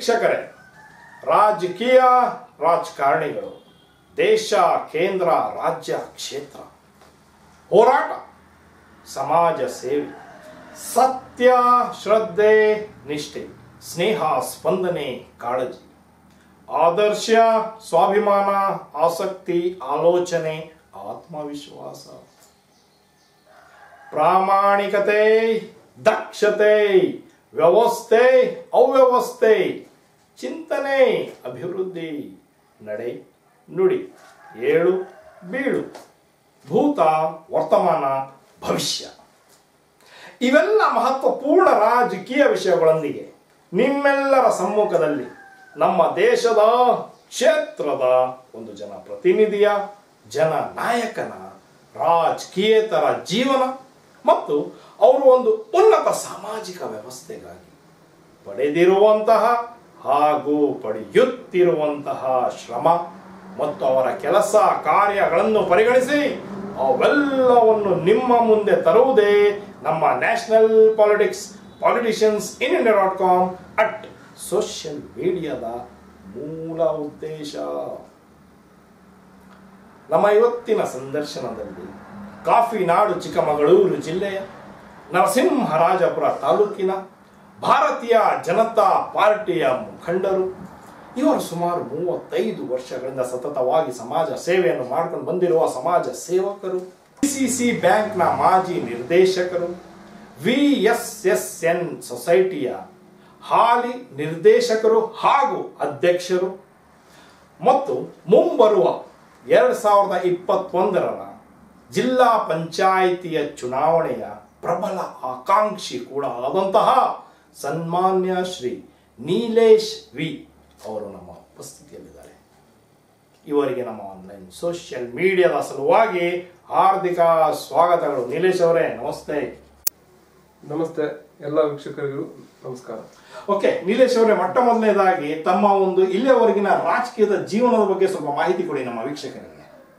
ವೀಕ್ಷಕರೇ ರಾಜಕೀಯ ರಾಜಕಾರಣಿಗಳು ದೇಶ ಕೇಂದ್ರ ರಾಜ್ಯ ಕ್ಷೇತ್ರ ಹೋರಾಟ ಸಮಾಜ ಸೇವೆ ಸತ್ಯ ಶ್ರದ್ಧೆ ನಿಷ್ಠೆ ಸ್ನೇಹ ಸ್ಪಂದನೆ ಕಾಳಜಿ ಆದರ್ಶ ಸ್ವಾಭಿಮಾನ ಆಸಕ್ತಿ ಆಲೋಚನೆ ಆತ್ಮವಿಶ್ವಾಸ ಪ್ರಾಮಾಣಿಕತೆ ದಕ್ಷತೆ ವ್ಯವಸ್ಥೆ ಅವ್ಯವಸ್ಥೆ ಚಿಂತನೆ ಅಭಿವೃದ್ಧಿ ನಡೆ ನುಡಿ ಏಳು ಬೀಳು ಭೂತ ವರ್ತಮಾನ ಭವಿಷ್ಯ ಇವೆಲ್ಲ ಮಹತ್ವಪೂರ್ಣ ರಾಜಕೀಯ ವಿಷಯಗಳೊಂದಿಗೆ ನಿಮ್ಮೆಲ್ಲರ ಸಮ್ಮುಖದಲ್ಲಿ ನಮ್ಮ ದೇಶದ ಕ್ಷೇತ್ರದ ಒಂದು ಜನ ಪ್ರತಿನಿಧಿಯ ಜನ ನಾಯಕನ ರಾಜಕೀಯೇತರ ಜೀವನ ಮತ್ತು ಅವರು ಒಂದು ಉನ್ನತ ಸಾಮಾಜಿಕ ವ್ಯವಸ್ಥೆಗಾಗಿ ಪಡೆದಿರುವಂತಹ ಹಾಗೂ ಪಡೆಯುತ್ತಿರುವಂತಹ ಶ್ರಮ ಮತ್ತು ಅವರ ಕೆಲಸ ಕಾರ್ಯಗಳನ್ನು ಪರಿಗಣಿಸಿ ಅವೆಲ್ಲವನ್ನು ನಿಮ್ಮ ಮುಂದೆ ತರುವುದೇ ನಮ್ಮ national politics politicians in India dot com at social ಮೀಡಿಯಾದ ಮೂಲ ಉದ್ದೇಶ ನಮ್ಮ ಇವತ್ತಿನ ಸಂದರ್ಶನದಲ್ಲಿ ಕಾಫಿ ನಾಡು ಚಿಕ್ಕಮಗಳೂರು ಜಿಲ್ಲೆಯ ನರಸಿಂಹರಾಜಪುರ ತಾಲೂಕಿನ ಭಾರತೀಯ ಜನತಾ ಪಾರ್ಟಿಯ ಮುಖಂಡರು ಇವರು ಸುಮಾರು ಮೂವತ್ತೈದು ವರ್ಷಗಳಿಂದ ಸತತವಾಗಿ ಸಮಾಜ ಸೇವೆಯನ್ನು ಮಾಡ್ಕೊಂಡು ಬಂದಿರುವ ಸಮಾಜ ಸೇವಕರು ಸಿ ಬ್ಯಾಂಕ್ನ ಮಾಜಿ ನಿರ್ದೇಶಕರು ವಿ ಎಸ್ ಎಸ್ ಎನ್ ಸೊಸೈಟಿಯ ಹಾಲಿ ನಿರ್ದೇಶಕರು ಹಾಗೂ ಅಧ್ಯಕ್ಷರು ಮತ್ತು ಮುಂಬರುವ ಎರಡು ಸಾವಿರದ ಇಪ್ಪತ್ತೊಂದರ ಜಿಲ್ಲಾ ಪಂಚಾಯಿತಿಯ ಚುನಾವಣೆಯ ಪ್ರಬಲ ಆಕಾಂಕ್ಷಿ ಕೂಡ ಆದಂತಹ ಸನ್ಮಾನ್ಯ ಶ್ರೀ ನೀಲೇಶ್ ವಿ ಅವರು ನಮ್ಮ ಉಪಸ್ಥಿತಿಯಲ್ಲಿದ್ದಾರೆ ಇವರಿಗೆ ನಮ್ಮ ಆನ್ಲೈನ್ ಸೋಷಿಯಲ್ ಮೀಡಿಯಾದ ಸಲುವಾಗಿ ಹಾರ್ದಿಕ ಸ್ವಾಗತಗಳು ನೀಲೇಶ್ ಅವರೇ ನಮಸ್ತೆ ನಮಸ್ತೆ ಎಲ್ಲ ವೀಕ್ಷಕರಿಗೂ ನಮಸ್ಕಾರ ಓಕೆ ನೀಲೇಶ್ ಅವರೇ ಮೊಟ್ಟ ಮೊದಲನೇದಾಗಿ ತಮ್ಮ ಒಂದು ಇಲ್ಲಿಯವರೆಗಿನ ರಾಜಕೀಯದ ಜೀವನದ ಬಗ್ಗೆ ಸ್ವಲ್ಪ ಮಾಹಿತಿ ಕೊಡಿ ನಮ್ಮ ವೀಕ್ಷಕರಿಗೆ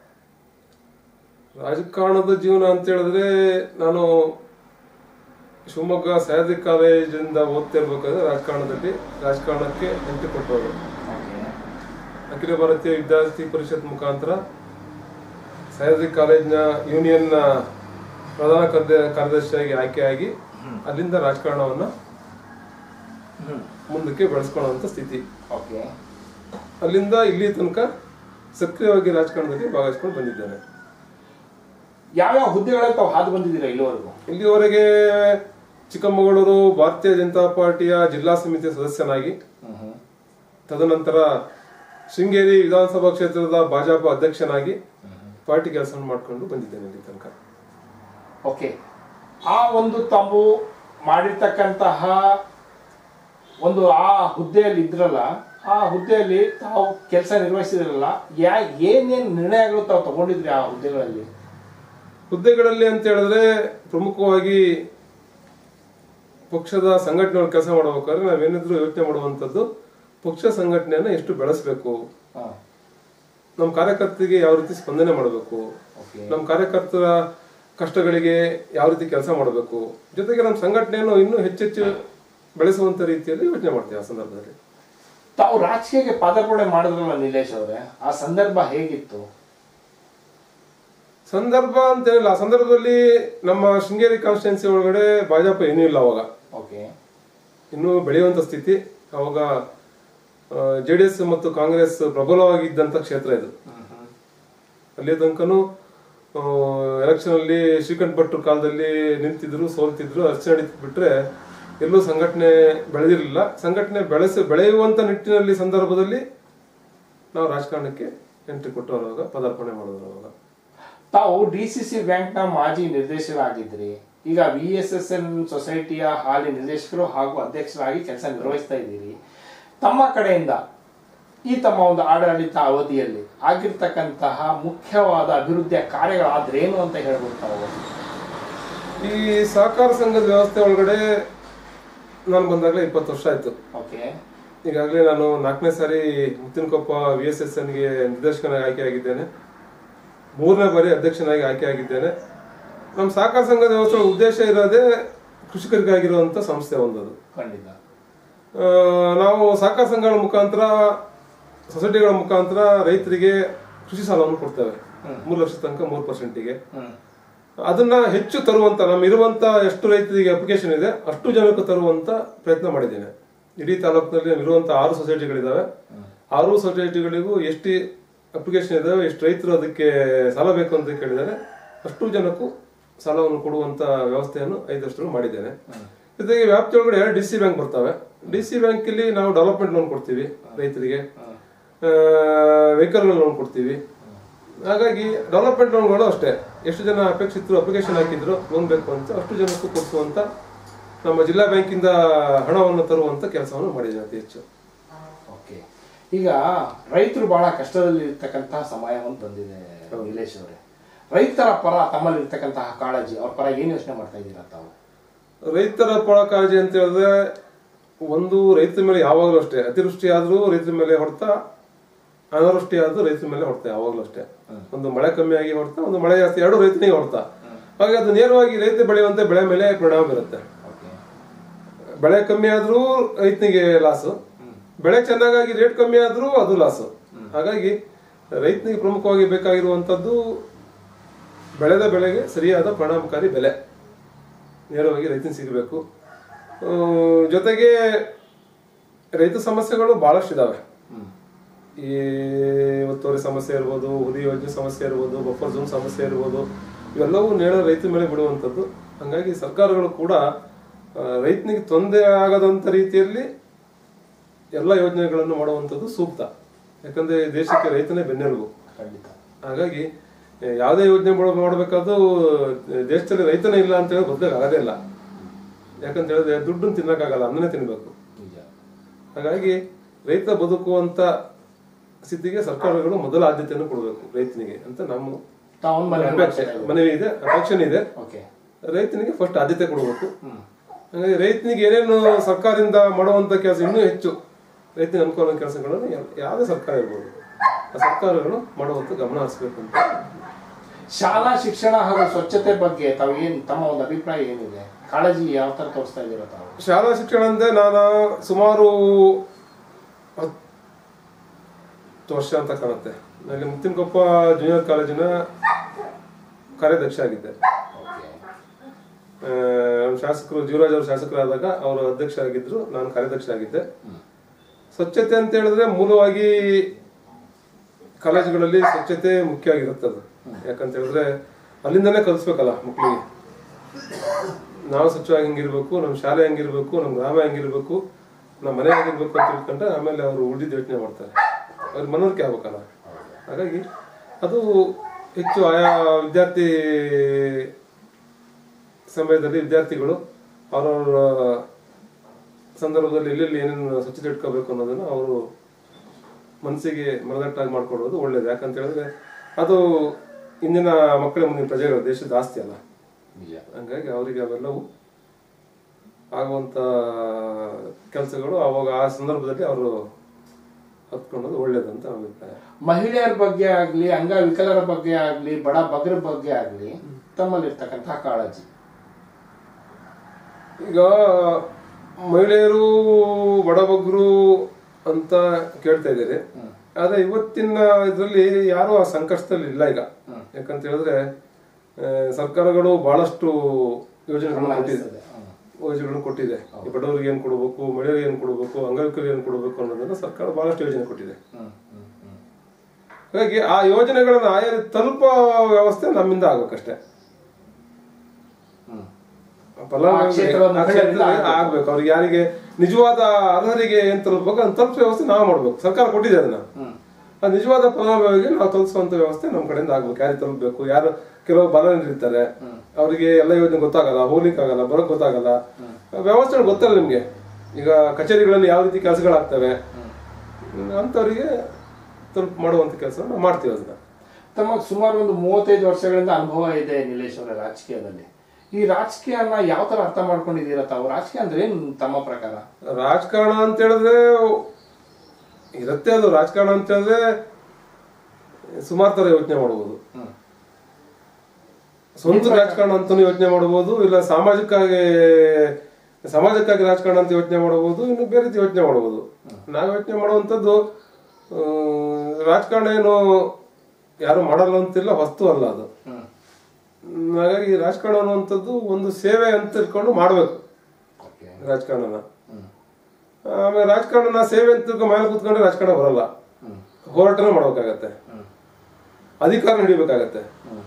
ರಾಜಕಾರಣದ ಜೀವನ ಅಂತ ಹೇಳಿದ್ರೆ ನಾನು ಶಿವಮೊಗ್ಗ ಸಹ್ಯಾದ್ರಿ ಕಾಲೇಜಿಂದ ಓದ್ತಿರ್ಬೇಕಾದ್ರೆ ರಾಜಕಾರಣದಲ್ಲಿ ರಾಜಕಾರಣಕ್ಕೆ ಎಂಟ್ರಿ ಕೊಟ್ಟವರು ಅಖಿಲ ಭಾರತೀಯ ವಿದ್ಯಾರ್ಥಿ ಪರಿಷತ್ ಮುಖಾಂತರ ಸಹ್ಯಾದ್ರಿ ಕಾಲೇಜಿನ ಯೂನಿಯನ್ನ ಪ್ರಧಾನ ಕಾರ್ಯ ಕಾರ್ಯದರ್ಶಿಯಾಗಿ ಆಯ್ಕೆಯಾಗಿ ಅಲ್ಲಿಂದ ರಾಜಕಾರಣವನ್ನ ಮುಂದಕ್ಕೆ ಬೆಳೆಸ್ಕೊಳ್ಳುವಂತ ಸ್ಥಿತಿ ಓಕೆ ಅಲ್ಲಿಂದ ಇಲ್ಲಿ ತನಕ ಸಕ್ರಿಯವಾಗಿ ರಾಜಕಾರಣದಲ್ಲಿ ಭಾಗವಹಿಸ್ಕೊಂಡು ಬಂದಿದ್ದೇನೆ ಯಾವ್ಯಾವ ಹುದ್ದೆಗಳಲ್ಲಿ ತಾವು ಹಾದು ಬಂದಿದ್ದೀರಾ ಇಲ್ಲಿವರೆಗೂ ಇಲ್ಲಿಯವರೆಗೆ ಚಿಕ್ಕಮಗಳೂರು ಭಾರತೀಯ ಜನತಾ ಪಾರ್ಟಿಯ ಜಿಲ್ಲಾ ಸಮಿತಿಯ ಸದಸ್ಯನಾಗಿ ತದನಂತರ ಶೃಂಗೇರಿ ವಿಧಾನಸಭಾ ಕ್ಷೇತ್ರದ ಭಾಜಪ ಅಧ್ಯಕ್ಷನಾಗಿ ಪಾರ್ಟಿ ಕೆಲಸವನ್ನು ಮಾಡಿಕೊಂಡು ಬಂದಿದ್ದೇನೆ ಇಲ್ಲಿ ತನಕ ಓಕೆ ಆ ಒಂದು ತಾವು ಮಾಡಿರ್ತಕ್ಕಂತಹ ಒಂದು ಆ ಹುದ್ದೆಯಲ್ಲಿ ಇದ್ರಲ್ಲ ಆ ಹುದ್ದೆಯಲ್ಲಿ ತಾವು ಕೆಲಸ ನಿರ್ವಹಿಸಿದ್ರಲ್ಲ ಯಾ ಏನೇನು ನಿರ್ಣಯಗಳು ತಾವು ತಗೊಂಡಿದ್ರಿ ಆ ಹುದ್ದೆಗಳಲ್ಲಿ ಹುದ್ದೆಗಳಲ್ಲಿ ಅಂತ ಹೇಳಿದ್ರೆ ಪ್ರಮುಖವಾಗಿ ಪಕ್ಷದ ಸಂಘಟನೆಗಳು ಕೆಲಸ ಮಾಡಬೇಕಾದ್ರೆ ನಾವೇನಿದ್ರು ಯೋಚನೆ ಮಾಡುವಂಥದ್ದು ಪಕ್ಷ ಸಂಘಟನೆಯನ್ನ ಎಷ್ಟು ಬೆಳೆಸಬೇಕು ನಮ್ಮ ಕಾರ್ಯಕರ್ತರಿಗೆ ಯಾವ ರೀತಿ ಸ್ಪಂದನೆ ಮಾಡಬೇಕು ಓಕೆ ನಮ್ಮ ಕಾರ್ಯಕರ್ತರ ಕಷ್ಟಗಳಿಗೆ ಯಾವ ರೀತಿ ಕೆಲಸ ಮಾಡಬೇಕು ಜೊತೆಗೆ ನಮ್ಮ ಸಂಘಟನೆಯನ್ನು ಇನ್ನೂ ಹೆಚ್ಚೆಚ್ಚು ಬೆಳೆಸುವಂತ ರೀತಿಯಲ್ಲಿ ಯೋಚನೆ ಮಾಡ್ತೀವಿ ಆ ಸಂದರ್ಭದಲ್ಲಿ ತಾವು ರಾಜಕೀಯಕ್ಕೆ ಪಾದಾರ್ಪಣೆ ಮಾಡಿದ್ರಲ್ಲ ನಿಲೇಶ್ ಅವರೇ ಆ ಸಂದರ್ಭ ಹೇಗಿತ್ತು ಸಂದರ್ಭ ಅಂತ ಹೇಳಿಲ್ಲ ಆ ಸಂದರ್ಭದಲ್ಲಿ ನಮ್ಮ ಶೃಂಗೇರಿ ಕಾನ್ಸ್ಟಿಟ್ಯೂನ್ಸಿ ಒಳಗಡೆ ಭಾಜಪ ಏನೂ ಇಲ್ಲ ಅವಾಗ ಓಕೆ ಇನ್ನೂ ಬೆಳೆಯುವಂತ ಸ್ಥಿತಿ ಅವಾಗ ಜೆ ಡಿ ಎಸ್ ಮತ್ತು ಕಾಂಗ್ರೆಸ್ ಪ್ರಬಲವಾಗಿದ್ದಂತ ಕ್ಷೇತ್ರ ಇದು ಅಲ್ಲಿ ತನಕನೂ ಎಲೆಕ್ಷನ್ ಅಲ್ಲಿ ಶ್ರೀಕಂಠ ಭಟ್ರು ಕಾಲದಲ್ಲಿ ನಿಂತಿದ್ರು ಸೋಲ್ತಿದ್ರು ಅರ್ಚನೆ ನಡೀತಿದ್ ಬಿಟ್ರೆ ಎಲ್ಲೂ ಸಂಘಟನೆ ಬೆಳೆದಿರಲಿಲ್ಲ ಸಂಘಟನೆ ಬೆಳೆಸ ಬೆಳೆಯುವಂತ ನಿಟ್ಟಿನಲ್ಲಿ ಸಂದರ್ಭದಲ್ಲಿ ನಾವು ರಾಜಕಾರಣಕ್ಕೆ ಎಂಟ್ರಿ ಕೊಟ್ಟವಾಗ ಪದಾರ್ಪಣೆ ಮಾಡಿದ್ರು ಅವಾಗ ತಾವು ಡಿ ಸಿ ಸಿ ಬ್ಯಾಂಕ್ನ ಮಾಜಿ ನಿರ್ದೇಶಕರಾಗಿದ್ರಿ ಈಗ ವಿ ಎಸ್ ಎಸ್ ಎನ್ ಸೊಸೈಟಿಯ ಹಾಲಿ ನಿರ್ದೇಶಕರು ಹಾಗೂ ಅಧ್ಯಕ್ಷರಾಗಿ ಕೆಲಸ ನಿರ್ವಹಿಸ್ತಾ ಇದ್ದೀರಿ ತಮ್ಮ ಕಡೆಯಿಂದ ಈ ತಮ್ಮ ಒಂದು ಆಡಳಿತ ಅವಧಿಯಲ್ಲಿ ಆಗಿರ್ತಕ್ಕಂತಹ ಮುಖ್ಯವಾದ ಅಭಿವೃದ್ಧಿಯ ಕಾರ್ಯಗಳಾದ್ರೇನು ಅಂತ ಹೇಳ್ಬೋದು ತಾವು ಈ ಸಹಕಾರ ಸಂಘದ ವ್ಯವಸ್ಥೆ ಒಳಗಡೆ ನಾನು ಬಂದಾಗಲೇ ಇಪ್ಪತ್ತು ವರ್ಷ ಆಯ್ತು ಓಕೆ ಈಗಾಗಲೇ ನಾನು ನಾಲ್ಕನೇ ಸಾರಿ ಮುತ್ತಿನಕೊಪ್ಪ ವಿ ಎಸ್ ಎಸ್ ಎನ್ಗೆ ನಿರ್ದೇಶಕನಾಗಿ ಆಯ್ಕೆಯಾಗಿದ್ದೇನೆ ಮೂರನೇ ಬಾರಿ ಅಧ್ಯಕ್ಷನಾಗಿ ಆಯ್ಕೆಯಾಗಿದ್ದೇನೆ ನಮ್ಮ ಸಹಕಾರ ಸಂಘದ ವ್ಯವಸ್ಥೆ ಉದ್ದೇಶ ಇರೋದೇ ಕೃಷಿಕರಿಗಾಗಿರುವಂತ ಸಂಸ್ಥೆ ಒಂದದು ಖಂಡಿತ ಆ, ನಾವು ಸಹಕಾರ ಸಂಘಗಳ ಮುಖಾಂತರ ಸೊಸೈಟಿಗಳ ಮುಖಾಂತರ ರೈತರಿಗೆ ಕೃಷಿ ಸಾಲವನ್ನು ಕೊಡ್ತೇವೆ ಮೂರು ಲಕ್ಷ ತನಕ ಮೂರು ಪರ್ಸೆಂಟಿಗೆ ಹ್ಮ್ ಅದನ್ನ ಹೆಚ್ಚು ತರುವಂತ ನಮ್ಮ ಇರುವಂತ ಎಷ್ಟು ರೈತರಿಗೆ ಅಪ್ಲಿಕೇಶನ್ ಇದೆ ಅಷ್ಟು ಜನಕ್ಕೆ ತರುವಂತ ಪ್ರಯತ್ನ ಮಾಡಿದ್ದೇನೆ ಇಡೀ ತಾಲೂಕಿನಲ್ಲಿ ಇರುವಂತ ಆರು ಸೊಸೈಟಿಗಳಿದಾವೆ ಆರು ಸೊಸೈಟಿಗಳಿಗೂ ಎಷ್ಟು ಅಪ್ಲಿಕೇಶನ್ ಇದಾವೆ ಎಷ್ಟು ರೈತರು ಅದಕ್ಕೆ ಸಾಲ ಬೇಕು ಅಂತ ಕೇಳಿದರೆ ಅಷ್ಟು ಜನಕ್ಕೂ ಸಾಲವನ್ನು ಕೊಡುವಂತ ವ್ಯವಸ್ಥೆಯನ್ನು ಐದು ವರ್ಷಗಳು ಮಾಡಿದ್ದೇನೆ ಜೊತೆಗೆ ವ್ಯಾಪ್ತಿ ಒಳಗಡೆ ಎರಡು ಡಿ ಸಿ ಬ್ಯಾಂಕ್ ಬರ್ತವೆ ಡಿ ಸಿ ಬ್ಯಾಂಕ್ ಇಲ್ಲಿ ನಾವು ಡೆವಲಪ್ಮೆಂಟ್ ಲೋನ್ ಕೊಡ್ತೀವಿ ರೈತರಿಗೆ ವೆಹಿಕಲ್ ಲೋನ್ ಕೊಡ್ತೀವಿ ಹಾಗಾಗಿ ಡೆವಲಪ್ಮೆಂಟ್ ಲೋನ್ಗಳು ಅಷ್ಟೇ ಎಷ್ಟು ಜನ ಅಪೇಕ್ಷಿತರು ಅಪ್ಲಿಕೇಶನ್ ಹಾಕಿದ್ರು ಲೋನ್ ಬೇಕು ಅಂತ ಅಷ್ಟು ಜನಕ್ಕೂ ಕೊಡಿಸುವಂತ ನಮ್ಮ ಜಿಲ್ಲಾ ಬ್ಯಾಂಕಿಂದ ಹಣವನ್ನು ತರುವಂತ ಕೆಲಸವನ್ನು ಮಾಡಿದ್ದೇನೆ ಅತಿ ಹೆಚ್ಚು ಓಕೆ ಈಗ ರೈತರು ಬಹಳ ಕಷ್ಟದಲ್ಲಿ ಇರ್ತಕ್ಕಂತಹ ಸಮಯ ಒಂದು ಬಂದಿದೆ ನಿಲೇಶ್ ಅವರೇ ರೈತರ ಪರ ತಮ್ಮಲ್ಲಿ ಇರ್ತಕ್ಕಂತಹ ಕಾಳಜಿ ಅವ್ರ ಪರ ಏನ್ ಯೋಚನೆ ಮಾಡ್ತಾ ಇದ್ದೀರಾ ತಾವು ರೈತರ ಪರ ಕಾಳಜಿ ಅಂತ ಹೇಳಿದ್ರೆ ಒಂದು ರೈತರ ಮೇಲೆ ಯಾವಾಗಲೂ ಅಷ್ಟೇ ಅತಿವೃಷ್ಟಿ ಆದ್ರೂ ರೈತರ ಮೇಲೆ ಹೊಡೆತ ಅನಾವೃಷ್ಟಿ ಆದ್ರೂ ರೈತರ ಮೇಲೆ ಹೊಡೆತ ಯಾವಾಗಲೂ ಅಷ್ಟೇ ಒಂದು ಮಳೆ ಕಮ್ಮಿ ಆಗಿ ಹೊಡೆತ ಒಂದು ಮಳೆ ಜಾಸ್ತಿ ಎರಡು ರೈತನಿಗೆ ಹೊಡೆತ ಹಾಗೆ ಅದು ನೇರವಾಗಿ ರೈತ ಬೆಳೆಯುವಂತ ಬೆಳೆ ಮೇಲೆ ಪರಿಣಾಮ ಬೀರುತ್ತೆ ಓಕೆ ಬೆಳೆ ಕಮ್ಮಿ ಆದ್ರೂ ರೈತನಿಗೆ ಲಾಸು ಬೆಳೆ ಚೆನ್ನಾಗಾಗಿ ರೇಟ್ ಕಮ್ಮಿ ಆದ್ರೂ ಅದು ಲಾಸು ಹಾಗಾಗಿ ರೈತನಿಗೆ ಪ್ರಮುಖವಾಗಿ ಬೇಕಾಗಿರುವಂತದ್ದು ಬೆಳೆದ ಬೆಳೆಗೆ ಸರಿಯಾದ ಪರಿಣಾಮಕಾರಿ ಬೆಲೆ ನೇರವಾಗಿ ರೈತನಿಗೆ ಸಿಗಬೇಕು ಆ, ಜೊತೆಗೆ ರೈತ ಸಮಸ್ಯೆಗಳು ಬಹಳಷ್ಟು ಇದಾವೆ ಈ ಒತ್ತುವರಿ ಸಮಸ್ಯೆ ಇರ್ಬೋದು ಹುಲಿ ಯೋಜನೆ ಸಮಸ್ಯೆ ಇರ್ಬೋದು ಬಫರ್ ಝೋನ್ ಸಮಸ್ಯೆ ಇರ್ಬೋದು ಇವೆಲ್ಲವೂ ನೇರ ರೈತರ ಮೇಲೆ ಬಿಡುವಂಥದ್ದು ಹಂಗಾಗಿ ಸರ್ಕಾರಗಳು ಕೂಡ ಆ, ರೈತನಿಗೆ ತೊಂದರೆ ಆಗದಂತ ರೀತಿಯಲ್ಲಿ ಎಲ್ಲ ಯೋಜನೆಗಳನ್ನು ಮಾಡುವಂಥದ್ದು ಸೂಕ್ತ ಯಾಕಂದ್ರೆ ದೇಶಕ್ಕೆ ರೈತನೇ ಬೆನ್ನೆಲುಬು ಖಂಡಿತ ಹಾಗಾಗಿ ಆ, ಯಾವುದೇ ಯೋಜನೆ ಮಾಡ- ಮಾಡಬೇಕಾದ್ರೂ ದೇಶದಲ್ಲಿ ರೈತನೇ ಇಲ್ಲ ಅಂತ ಹೇಳಿ ಬದಲಾಗ ಆಗದೇ ಇಲ್ಲ ಯಾಕಂತ ಹೇಳಿದ್ರೆ ದುಡ್ಡನ್ನು ತಿನ್ನಕ್ಕಾಗಲ್ಲ ಅನ್ನನೇ ತಿನ್ಬೇಕು ನಿಜ ಹಾಗಾಗಿ ರೈತ ಬದುಕುವಂತ ಸ್ಥಿತಿಗೆ ಸರ್ಕಾರಗಳು ಮೊದಲ ಆದ್ಯತೆಯನ್ನು ಕೊಡಬೇಕು ರೈತನಿಗೆ ಅಂತ ನಮ್ಮ ತಾವು ಮನೆ ಅಪೇಕ್ಷೆ ಮನವಿ ಇದೆ ಅಪೇಕ್ಷಣೆ ಇದೆ ಓಕೆ ರೈತನಿಗೆ ಫಸ್ಟ್ ಆದ್ಯತೆ ಕೊಡಬೇಕು ಹ್ಮ್ ಹಾಗಾಗಿ ರೈತನಿಗೆ ಏನೇನು ಸರ್ಕಾರದಿಂದ ಮಾಡುವಂತ ಕೆಲಸ ಇನ್ನೂ ಹೆಚ್ಚು ರೈತನಿಗೆ ಅನುಕೂಲ ಕೆಲಸಗಳನ್ನು ಯಾ- ಯಾವುದೇ ಸರ್ಕಾರ ಇರ್ಬೋದು ಆ ಸರ್ಕಾರಗಳು ಮಾಡುವಂತ ಗಮನ ಹರಿಸಬೇಕು ಅಂತ ಶಾಲಾ ಶಿಕ್ಷಣ ಹಾಗೂ ಸ್ವಚ್ಛತೆ ಬಗ್ಗೆ ತಾವು ಏನ್ ತಮ್ಮ ಒಂದು ಅಭಿಪ್ರಾಯ ಏನಿದೆ ಕಾಳಜಿ ಯಾವ ತರ ತೋರಿಸ್ತಾ ಇದ್ದೀರಾ ತಾವು ಶಾಲಾ ಶಿಕ್ಷಣ ಅಂದ್ರೆ ನಾನು ಸುಮಾರು ಹತ್ತು ವರ್ಷ ಅಂತ ಕಾಣುತ್ತೆ ಅಲ್ಲಿ ಮುತ್ತಿನಕೊಪ್ಪ ಜೂನಿಯರ್ ಕಾಲೇಜಿನ ಕಾರ್ಯಾಧ್ಯಕ್ಷ ಆಗಿದ್ದೆ ಓಕೆ ಆ, ನಮ್ಮ ಶಾಸಕರು ಜೀವರಾಜ್ ಅವರು ಶಾಸಕರಾದಾಗ ಅವರು ಅಧ್ಯಕ್ಷ ಆಗಿದ್ರು ನಾನು ಕಾರ್ಯಾಧ್ಯಕ್ಷ ಆಗಿದ್ದೆ ಸ್ವಚ್ಛತೆ ಅಂತ ಹೇಳಿದ್ರೆ ಮೂಲವಾಗಿ ಕಾಲೇಜುಗಳಲ್ಲಿ ಸ್ವಚ್ಛತೆ ಮುಖ್ಯ ಆಗಿರುತ್ತೆ ಅದು ಯಾಕಂತ ಹೇಳಿದ್ರೆ ಅಲ್ಲಿಂದನೇ ಕಲಿಸ್ಬೇಕಲ್ಲ ಮಕ್ಕಳಿಗೆ ನಾವು ಸ್ವಚ್ಛವಾಗಿ ಹೆಂಗಿರ್ಬೇಕು ನಮ್ಮ ಶಾಲೆ ಹೆಂಗಿರ್ಬೇಕು ನಮ್ಮ ಗ್ರಾಮ ಹೆಂಗಿರ್ಬೇಕು ನಮ್ಮ ಮನೆ ಹೆಂಗಿರ್ಬೇಕು ಅಂತ ತಿಳ್ಕೊಂಡ್ರೆ ಆಮೇಲೆ ಅವರು ಉಳಿದಿದ್ದು ಯೋಚನೆ ಮಾಡ್ತಾರೆ ಅವ್ರ ಮನವರಿಕೆ ಆಗ್ಬೇಕಲ್ಲ ಹಾಗಾಗಿ ಅದು ಹೆಚ್ಚು ಆಯಾ ವಿದ್ಯಾರ್ಥಿ ಸಮಯದಲ್ಲಿ ವಿದ್ಯಾರ್ಥಿಗಳು ಅವರವರ ಸಂದರ್ಭದಲ್ಲಿ ಎಲ್ಲೆಲ್ಲಿ ಏನೇನು ಸ್ವಚ್ಛತೆ ಇಟ್ಕೋಬೇಕು ಅನ್ನೋದನ್ನ ಅವರು ಮನಸ್ಸಿಗೆ ಮನದಟ್ಟಾಗಿ ಮಾಡ್ಕೊಳ್ಳೋದು ಒಳ್ಳೇದು ಯಾಕಂತ ಹೇಳಿದ್ರೆ ಅದು ಇಂದಿನ ಮಕ್ಕಳ ಮುಂದಿನ ಪ್ರಜೆಗಳು ದೇಶದ ಆಸ್ತಿ ಅಲ್ಲ ನಿಜ ಹಂಗಾಗಿ ಅವರಿಗೆ ಅವೆಲ್ಲವೂ ಆಗುವಂತ ಕೆಲಸಗಳು ಅವಾಗ ಆ ಸಂದರ್ಭದಲ್ಲಿ ಅವರು ಹತ್ಕೊಳ್ಳೋದು ಒಳ್ಳೇದಂತ ನನ್ನ ಅಭಿಪ್ರಾಯ ಮಹಿಳೆಯರ ಬಗ್ಗೆ ಆಗ್ಲಿ ಅಂಗವಿಕಲರ ಬಗ್ಗೆ ಆಗ್ಲಿ ಬಡ ಬಗ್ರ ಬಗ್ಗೆ ಆಗ್ಲಿ ತಮ್ಮಲ್ಲಿರ್ತಕ್ಕಂತಹ ಕಾಳಜಿ ಈಗ ಮಹಿಳೆಯರು ಬಡಬಗ್ರು ಅಂತ ಕೇಳ್ತಾ ಇದ್ದೀರಿ ಆದ್ರೆ ಇವತ್ತಿನ ಇದರಲ್ಲಿ ಯಾರು ಆ ಸಂಕಷ್ಟದಲ್ಲಿ ಇಲ್ಲ ಈಗ ಯಾಕಂತ ಹೇಳಿದ್ರೆ ಆ, ಸರ್ಕಾರಗಳು ಬಹಳಷ್ಟು ಯೋಜನೆಗಳನ್ನು ಕೊಟ್ಟಿದೆ ಯೋಜನೆಗಳನ್ನು ಕೊಟ್ಟಿದೆ ಈ ಬಡವರಿಗೆ ಏನ್ ಕೊಡಬೇಕು ಮಹಿಳೆಯರಿಗೆ ಏನ್ ಕೊಡಬೇಕು ಅಂಗವಿಕಲರಿಗೆ ಏನ್ ಕೊಡಬೇಕು ಅನ್ನೋದನ್ನ ಸರ್ಕಾರ ಬಹಳಷ್ಟು ಯೋಜನೆ ಕೊಟ್ಟಿದೆ ಹಾಗಾಗಿ ಆ ಯೋಜನೆಗಳನ್ನ ಆಯಾ ತಲುಪೋ ವ್ಯವಸ್ಥೆ ನಮ್ಮಿಂದ ಆಗ್ಬೇಕಷ್ಟೇ ಫಲಾನುಭವಿಗಳಿಗೆ ಆ ಕ್ಷೇತ್ರದ ಆ ಕ್ಷೇತ್ರದಲ್ಲಿ ಆಗ್ಬೇಕು ಅವ್ರಿಗೆ ಯಾರಿಗೆ ನಿಜವಾದ ಅರ್ಹರಿಗೆ ಏನ್ ತಲುಪಬೇಕು ಅದನ್ನ ತಲುಪಿಸೋ ವ್ಯವಸ್ಥೆ ನಾವು ಮಾಡ್ಬೇಕು ಸರ್ಕಾರ ಕೊಟ್ಟಿದೆ ಅದನ್ನ ಆ ನಿಜವಾದ ಫಲಾನುಭವಿಗೆ ನಾವು ತಲುಪಿಸುವಂತ ವ್ಯವಸ್ಥೆ ನಮ್ಮ ಕಡೆಯಿಂದ ಆಗ್ಬೇಕು ಯಾರಿಗೆ ತಲುಪಬೇಕು ಯಾರು ಕೆಲವು ಬಲನಿರ್ತಾರೆ ಅವರಿಗೆ ಎಲ್ಲ ಯೋಜನೆ ಗೊತ್ತಾಗಲ್ಲ ಹೋಗ್ಲಿಕ್ಕೆ ಆಗಲ್ಲ ಬರೋಕ್ ಗೊತ್ತಾಗಲ್ಲ ವ್ಯವಸ್ಥೆಗಳು ಗೊತ್ತಲ್ಲ ನಿಮ್ಗೆ ಈಗ ಕಚೇರಿಗಳಲ್ಲಿ ಯಾವ ರೀತಿ ಕೆಲಸಗಳಾಗ್ತವೆ ಅಂತವರಿಗೆ ತಲುಪ ಮಾಡುವಂತ ಕೆಲಸ ನಾವು ಮಾಡ್ತೀವಿ ಅದನ್ನ ತಮಗೆ ಸುಮಾರು ಒಂದು ಮೂವತ್ತೈದು ವರ್ಷಗಳಿಂದ ಅನುಭವ ಇದೆ ನಿಲೇಶ್ ಅವರ ರಾಜಕೀಯದಲ್ಲಿ ಈ ರಾಜಕೀಯನ ಯಾವ ತರ ಅರ್ಥ ಮಾಡ್ಕೊಂಡಿದ್ದೀರಾ ತಾವು ರಾಜಕೀಯ ಅಂದ್ರೆ ಏನ್ ತಮ್ಮ ಪ್ರಕಾರ ರಾಜಕಾರಣ ಅಂತ ಹೇಳಿದ್ರೆ ಇರುತ್ತೆ ಅದು ರಾಜಕಾರಣ ಅಂತ ಹೇಳಿದ್ರೆ ಸುಮಾರು ತರ ಯೋಚನೆ ಮಾಡಬಹುದು ಸ್ವಂತ ರಾಜಕಾರಣ ಅಂತಾನು ಯೋಚನೆ ಮಾಡಬಹುದು ಇಲ್ಲ ಸಾಮಾಜಿಕವಾಗಿ ಸಮಾಜಕ್ಕಾಗಿ ರಾಜಕಾರಣ ಅಂತ ಯೋಚನೆ ಮಾಡಬಹುದು ಇನ್ನು ಬೇರೆ ರೀತಿ ಯೋಚನೆ ಮಾಡಬಹುದು ನಾವು ಯೋಚನೆ ಮಾಡುವಂಥದ್ದು ಆ, ರಾಜಕಾರಣ ಏನು ಯಾರು ಮಾಡಲ್ಲ ಅಂತಿಲ್ಲ ವಸ್ತು ಅಲ್ಲ ಅದು ಹ್ಮ್ ಹ್ಮ್, ಹಾಗಾಗಿ ರಾಜಕಾರಣ ಅನ್ನುವಂಥದ್ದು ಒಂದು ಸೇವೆ ಅಂತ ತಿಳ್ಕೊಂಡು ಮಾಡಬೇಕು ಓಕೆ ರಾಜಕಾರಣನ ಹ್ಮ್ ಆಮೇಲೆ ರಾಜಕಾರಣನ ಸೇವೆ ಅಂತ ತಿಳ್ಕೊಂಡು ಮೇಲೆ ಕೂತ್ಕೊಂಡ್ರೆ ರಾಜಕಾರಣ ಬರಲ್ಲ ಹ್ಮ್ ಹೋರಾಟನೂ ಮಾಡ್ಬೇಕಾಗತ್ತೆ ಹ್ಮ್ ಅಧಿಕಾರ ಹಿಡಿಬೇಕಾಗತ್ತೆ ಹ್ಮ್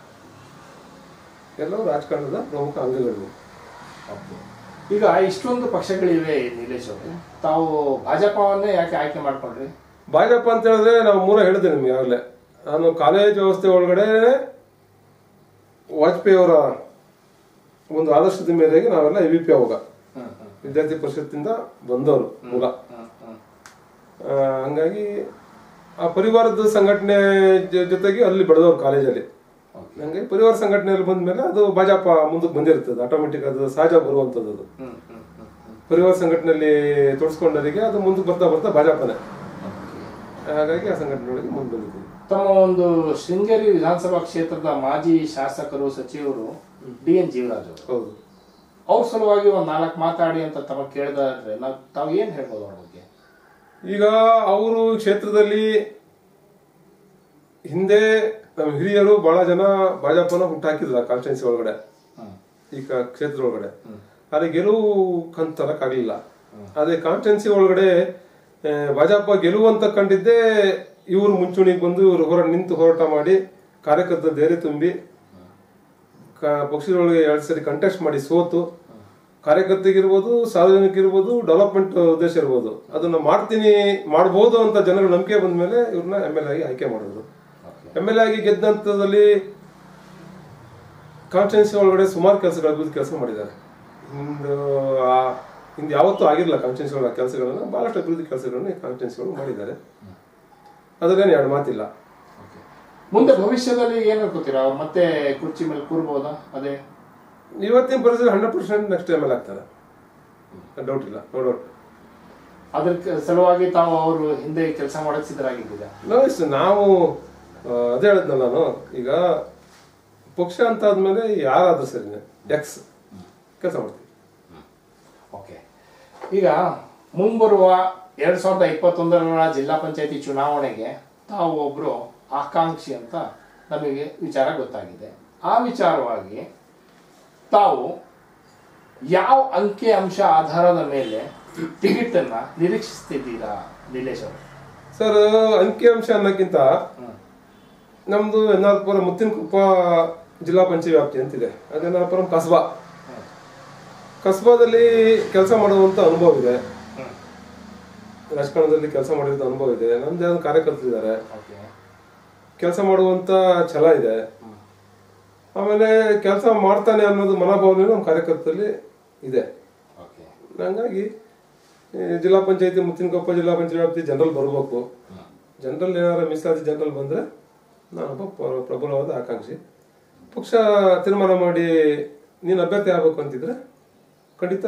ಎಲ್ಲವೂ ರಾಜಕಾರಣದ ಪ್ರಮುಖ ಅಂಗಗಳು ಓಕೆ. ಈಗ ಇಷ್ಟೊಂದು ಪಕ್ಷಗಳಿವೆ ನೀಲೇಶ್ ಅವರೇ ತಾವು ಭಾಜಪವನ್ನೇ ಯಾಕೆ ಆಯ್ಕೆ ಮಾಡ್ಕೊಂಡ್ರಿ ಭಾಜಪ ಅಂತ ಹೇಳಿದ್ರೆ ನಾವು ಮೂರ ಹೇಳಿದೆ ನಿಮ್ಗೆ ಆಗಲೇ ನಾನು ಕಾಲೇಜ್ ವ್ಯವಸ್ಥೆ ಒಳಗಡೆ ವಾಜಪೇಯಿ ಅವರ ಒಂದು ಆದರ್ಶದ ಮೇರೆಗೆ ನಾವೆಲ್ಲ ಎ ವಿ ಪಿ ಅವಾಗ ಹ್ಮ್ ಹ್ಮ್ ವಿದ್ಯಾರ್ಥಿ ಪರಿಷತ್ತಿಂದ ಬಂದವರು ಮೂಲ ಹ್ಮ್ ಹ್ಮ್ ಆ, ಹಂಗಾಗಿ ಆ ಪರಿವಾರದ ಸಂಘಟನೆ ಜೊ- ಜೊತೆಗೆ ಅಲ್ಲಿ ಬೆಳೆದವ್ರು ಕಾಲೇಜಲ್ಲಿ ಓಕೆ. ಹಂಗಾಗಿ ಪರಿವಾರ ಸಂಘಟನೆಯಲ್ಲಿ ಬಂದ್ಮೇಲೆ ಅದು ಭಾಜಪ ಮುಂದಕ್ಕೆ ಬಂದಿರ್ತದೆ ಆಟೋಮೆಟಿಕ್ ಅದು ಸಹಜ ಬರುವಂಥದ್ದು ಅದು ಹ್ಮ್ ಹ್ಮ್ ಹ್ಮ್ ಹ್ಮ್ ಪರಿವಾರ ಸಂಘಟನೆಯಲ್ಲಿ ತೊಡಸ್ಕೊಂಡವರಿಗೆ ಅದು ಮುಂದಕ್ಕೆ ಬರ್ತಾ ಬರ್ತಾ ಭಾಜಪನೇ ಓಕೆ. ಹಾಗಾಗಿ ಆ ಸಂಘಟನೆಯೊಳಗೆ ಮುಂದೆ ಬಂದಿದ್ದೀವಿ ತಮ್ಮ ಒಂದು ಶೃಂಗೇರಿ ವಿಧಾನಸಭಾ ಕ್ಷೇತ್ರದ ಮಾಜಿ ಶಾಸಕರು ಸಚಿವರು ಡಿ ಎನ್ ಜೀವರಾಜ್ ಅವರು ಹೌದು ಅವ್ರ ಸಲುವಾಗಿ ಒಂದ್ ನಾಲ್ಕು ಮಾತಾಡಿ ಅಂತ ತಮ್ಮ ಕೇಳಿದ್ರೆ ನಾವು ತಾವು ಏನ್ ಹೇಳ್ಬೋದು ಅವ್ರ ಬಗ್ಗೆ ಈಗ ಅವರು ಕ್ಷೇತ್ರದಲ್ಲಿ ಹಿಂದೆ ನಮ್ಮ ಹಿರಿಯರು ಬಹಳ ಜನ ಭಾಜಪನ ಹುಟ್ಟಾಕಿದ್ರು ಕಾನ್ಸ್ಟಿಟ್ಯೂನ್ಸಿ ಒಳಗಡೆ ಹ್ಮ್ ಈ ಕ- ಕ್ಷೇತ್ರ ಒಳಗಡೆ ಆದ್ರೆ ಗೆಲುವು ಕಂತ ತರಕ್ಕಾಗ್ಲಿಲ್ಲ ಅದೇ ಕಾನ್ಸ್ಟಿಟ್ಯೂನ್ಸಿ ಒಳಗಡೆ ಆ, ಭಾಜಪ ಗೆಲುವು ಅಂತ ಕಂಡಿದ್ದೆ ಇವರು ಮುಂಚೂಣಿಗೆ ಬಂದು ಇವರು ಹೋರಾಟ ನಿಂತು ಹೋರಾಟ ಮಾಡಿ ಕಾರ್ಯಕರ್ತರ ಧೈರ್ಯ ತುಂಬಿ ಕ- ಪಕ್ಷದೊಳಗೆ ಎರಡು ಸರಿ ಕಂಟೆಸ್ಟ್ ಮಾಡಿ ಸೋತು ಕಾರ್ಯಕರ್ತರಿಗಿರ್ಬೋದು ಸಾರ್ವಜನಿಕರಿರ್ಬೋದು ಡೆವಲಪ್ಮೆಂಟ್ ಉದ್ದೇಶ ಇರ್ಬೋದು ಅದನ್ನ ಮಾಡ್ತೀನಿ ಮಾಡ್ಬೋದು ಅಂತ ಜನಗಳ ನಂಬಿಕೆ ಬಂದ ಮೇಲೆ ಇವ್ರನ್ನ ಎಮ್ ಎಲ್ ಆಗಿ ಆಯ್ಕೆ ಮಾಡಿದ್ರು ಓಕೆ. ಎಮ್ ಎಲ್ ಆಗಿ ಗೆದ್ದ ಹಂತದಲ್ಲಿ ಕಾನ್ಸ್ಟಿಟ್ಯೂನ್ಸಿ ಒಳಗಡೆ ಸುಮಾರು ಕೆಲಸಗಳು ಅಭಿವೃದ್ಧಿ ಕೆಲಸ ಮಾಡಿದ್ದಾರೆ ಹಿಂದೆ ಆ- ಹಿಂದೆ ಯಾವತ್ತೂ ಆಗಿರಲಿಲ್ಲ ಕಾನ್ಸ್ಟಿಟ್ಯೂನ್ಸಿ ಒಳಗೆ ಕೆಲಸಗಳನ್ನ ಬಹಳಷ್ಟು ಅಭಿವೃದ್ಧಿ ಕೆಲಸಗಳನ್ನ ಕಾನ್ಸ್ಟಿಟ್ಯೂನ್ಸಿ ಒಳಗೆ ಮಾಡಿದ್ದಾರೆ ಅದರಲ್ಲೇನು ಎರಡು ಮಾತಿಲ್ಲ ಓಕೆ. ಮುಂದೆ ಭವಿಷ್ಯದಲ್ಲಿ ಏನ್ ಅನ್ಕೋತೀರಾ ಅವ್ರು ಮತ್ತೆ ಕುರ್ಚಿ ಮೇಲೆ ಕೂರ್ಬೋದಾ ಅದೇ ಇವತ್ತಿನ ಪರಿಸ್ಥಿತಿ ಹಂಡ್ರೆಡ್ ಪರ್ಸೆಂಟ್ ನೆಕ್ಸ್ಟ್ ಟೈಮ್ ಅಲ್ಲಿ ಆಗ್ತಾರೆ ಡೌಟ್ ಇಲ್ಲ ನೋ ಡೌಟ್ ಅದ್ರ ಕ- ಸಲುವಾಗಿ ತಾವು ಅವರು ಹಿಂದೆ ಕೆಲಸ ಮಾಡಕ್ ಸಿದ್ಧರಾಗಿದ್ದೀರಾ ನಾವು ಇಷ್ಟು ನಾವು ಆ, ಅದೇ ಹೇಳಿದ್ನಲ್ಲ ನಾನು ಈಗ ಪಕ್ಷ ಅಂತ ಆದ್ಮೇಲೆ ಯಾರಾದ್ರೂ ಸರಿನೇ ಎಕ್ಸ್ ಕೆಲಸ ಮಾಡ್ತೀವಿ ಓಕೆ ಈಗ ಮುಂಬರುವ ಎರಡ್ ಸಾವಿರದ ಇಪ್ಪತ್ತೊಂದರ ಜಿಲ್ಲಾ ಪಂಚಾಯತಿ ಚುನಾವಣೆಗೆ ತಾವು ಒಬ್ರು ಆಕಾಂಕ್ಷಿ ಅಂತ ನಮಗೆ ವಿಚಾರ ಗೊತ್ತಾಗಿದೆ ಆ ವಿಚಾರವಾಗಿ ತಾವು ಯಾವ ಅಂಕಿ ಅಂಶ ಆಧಾರದ ಮೇಲೆ ಟಿಕೆಟ್ ಅನ್ನ ನಿರೀಕ್ಷಿಸ್ತಿದ್ದೀರಾ ನಿಲೇಶ್ ಅವರು ಸರ್ ಅಂಕಿಅಂಶ ಅನ್ನೋಕ್ಕಿಂತ ನಮ್ದು ಎನ್ನಾರ್ಪುರ ಮುತ್ತಿನಕೊಪ್ಪ ಜಿಲ್ಲಾ ಪಂಚಾಯತ್ ವ್ಯಾಪ್ತಿ ಅಂತಿದೆ ಅದು ಎನ್ನಾರ್ಪುರಂ ಕಸ್ಬಾ ಕಸ್ಬಾದಲ್ಲಿ ಕೆಲಸ ಮಾಡುವಂತ ಅನುಭವ ಇದೆ ರಾಜಕಾರಣದಲ್ಲಿ ಕೆಲಸ ಮಾಡಿದ ಅನುಭವ ಇದೆ ನಮ್ದೇ ಆದ ಕಾರ್ಯಕರ್ತರಿದ್ದಾರೆ ಓಕೆ ಕೆಲಸ ಮಾಡುವಂತ ಛಲ ಇದೆ ಆಮೇಲೆ ಕೆಲಸ ಮಾಡ್ತಾನೆ ಅನ್ನೋದು ಮನೋಭಾವನೆ ನಮ್ಮ ಕಾರ್ಯಕರ್ತರಲ್ಲಿ ಇದೆ ಓಕೆ ಹಂಗಾಗಿ ಈ ಜಿಲ್ಲಾ ಪಂಚಾಯತಿ ಮುತ್ತಿನಕೊಪ್ಪ ಜಿಲ್ಲಾ ಪಂಚಾಯತ್ ವ್ಯಾಪ್ತಿ ಜನರಲ್ ಬರಬೇಕು ಜನರಲ್ ಏನಾರ ಮೀಸಲಾತಿ ಜನರಲ್ ಬಂದ್ರೆ ನಾನೊಬ್ಬ ಪ್ರ- ಪ್ರಬಲವಾದ ಆಕಾಂಕ್ಷಿ ಪಕ್ಷ ತೀರ್ಮಾನ ಮಾಡಿ ನೀನು ಅಭ್ಯರ್ಥಿ ಆಗ್ಬೇಕು ಅಂತಿದ್ರೆ ಖಂಡಿತ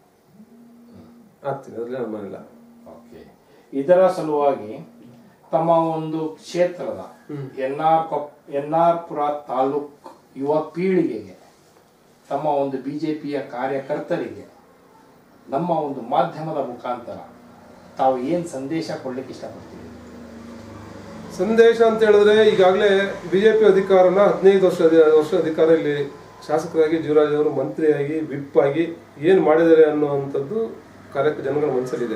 ಆಗ್ತೀನಿ ಅದ್ರಲ್ಲಿ ಅನುಮಾನಿಲ್ಲ ಓಕೆ ಇದರ ಸಲುವಾಗಿ ತಮ್ಮ ಒಂದು ಕ್ಷೇತ್ರದ ಎನ್ ಆರ್ ಕೊಪ್ ಎನ್ ಆರ್ ಪುರ ತಾಲೂಕ್ ಯುವ ಪೀಳಿಗೆಗೆ ತಮ್ಮ ಒಂದು ಬಿಜೆಪಿಯ ಕಾರ್ಯಕರ್ತರಿಗೆ ನಮ್ಮ ಒಂದು ಮಾಧ್ಯಮದ ಮುಖಾಂತರ ತಾವು ಏನ್ ಸಂದೇಶ ಕೊಡ್ಲಿಕ್ಕೆ ಇಷ್ಟಪಡ್ತೀವಿ ಸಂದೇಶ ಅಂತ ಹೇಳಿದ್ರೆ ಈಗಾಗಲೇ ಬಿಜೆಪಿ ಅಧಿಕಾರನ ಹದಿನೈದು ವರ್ಷ ಅಧಿ- ವರ್ಷ ಅಧಿಕಾರ ಇಲ್ಲಿ ಶಾಸಕರಾಗಿ ಜೀವರಾಜ್ ಅವರು ಮಂತ್ರಿಯಾಗಿ ವಿಪ್ ಆಗಿ ಏನು ಮಾಡಿದ್ದಾರೆ ಅನ್ನುವಂಥದ್ದು ಕಾರ್ಯ ಜನಗಳ ಮನಸ್ಸಲ್ಲಿದೆ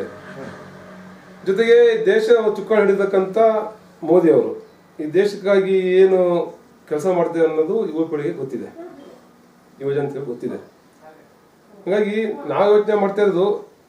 ಜೊತೆಗೆ ದೇಶ ಚುಕ್ಕಾಣಿ ಹಿಡಿತಕ್ಕಂಥ ಮೋದಿ ಅವರು ಈ ದೇಶಕ್ಕಾಗಿ ಏನು ಕೆಲಸ ಮಾಡ್ತಾರೆ ಅನ್ನೋದು ಯುವ ಪೀಳಿಗೆ ಗೊತ್ತಿದೆ ಯುವ ಜನತೆಗೆ ಗೊತ್ತಿದೆ ಹಾಗಾಗಿ ನಾವು ಯೋಚನೆ ಮಾಡ್ತಾ ಇರೋದು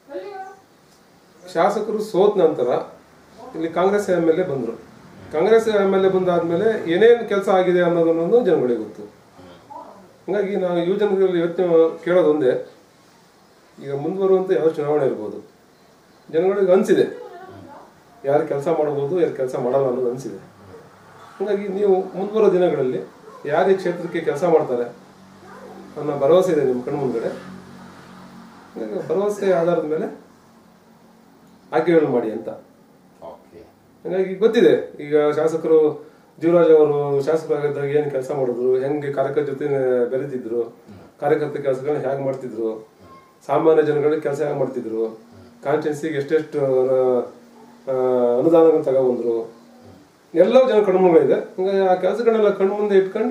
ಶಾಸಕರು ಸೋತ ನಂತರ ಇಲ್ಲಿ ಕಾಂಗ್ರೆಸ್ ಎಮ್ ಎಲ್ ಎ ಬಂದರು ಕಾಂಗ್ರೆಸ್ ಎಮ್ ಎಲ್ ಎ ಬಂದಾದ್ಮೇಲೆ ಏನೇನು ಕೆಲಸ ಆಗಿದೆ ಅನ್ನೋದನ್ನೊಂದು ಜನಗಳಿಗೆ ಗೊತ್ತು ಹಂಗಾಗಿ ನಾವು ಯುವ ಜನರಲ್ಲಿ ಯೋಚನೆ ಕೇಳೋದು ಒಂದೇ ಈಗ ಮುಂದುವರುವಂಥ ಯಾವ ಚುನಾವಣೆ ಇರ್ಬೋದು ಜನಗಳಿಗೆ ಅನಿಸಿದೆ ಯಾರು ಕೆಲಸ ಮಾಡ್ಬೋದು ಯಾರು ಕೆಲಸ ಮಾಡಲ್ಲ ಅನ್ನೋದು ಅನಿಸಿದೆ ಹಾಗಾಗಿ ನೀವು ಮುಂದುವರೋ ದಿನಗಳಲ್ಲಿ ಯಾರು ಈ ಕ್ಷೇತ್ರಕ್ಕೆ ಕೆಲಸ ಮಾಡ್ತಾರೆ ಅನ್ನೋ ಭರವಸೆ ಇದೆ ನಿಮ್ಮ ಕಣ್ಣು ಮುಂದ್ಗಡೆ ಹಾಗಾಗಿ ಭರವಸೆ ಆಧಾರದ ಮೇಲೆ ಆಯ್ಕೆಗಳು ಮಾಡಿ ಅಂತ ಓಕೆ ಹಾಗಾಗಿ ಗೊತ್ತಿದೆ ಈಗ ಶಾಸಕರು ಜೀವರಾಜ್ ಅವರು ಶಾಸಕರಾಗಿದ್ದಾಗ ಏನು ಕೆಲಸ ಮಾಡಿದ್ರು ಹೆಂಗೆ ಕಾರ್ಯಕರ್ತರ ಜೊತೆ ಬೆರೆತಿದ್ರು ಕಾರ್ಯಕರ್ತ ಕೆಲಸಗಳನ್ನ ಹೇಗೆ ಮಾಡ್ತಿದ್ರು ಸಾಮಾನ್ಯ ಜನಗಳಿಗೆ ಕೆಲಸ ಹೆಂಗ್ ಮಾಡ್ತಿದ್ರು ಕಾನ್ಸ್ಟಿಟ್ಯೂನ್ಸಿಗೆ ಎಷ್ಟೆಷ್ಟು ಆ, ಅನುದಾನಗಳು ತಗೊಬಂದ್ರು ಎಲ್ಲವೂ ಜನ ಕಣ್ಮುಂದೆ ಹಂಗಾಗಿ ಆ ಕೆಲಸಗಳನ್ನೆಲ್ಲ ಕಣ್ಮುಂದೆ ಇಟ್ಕೊಂಡು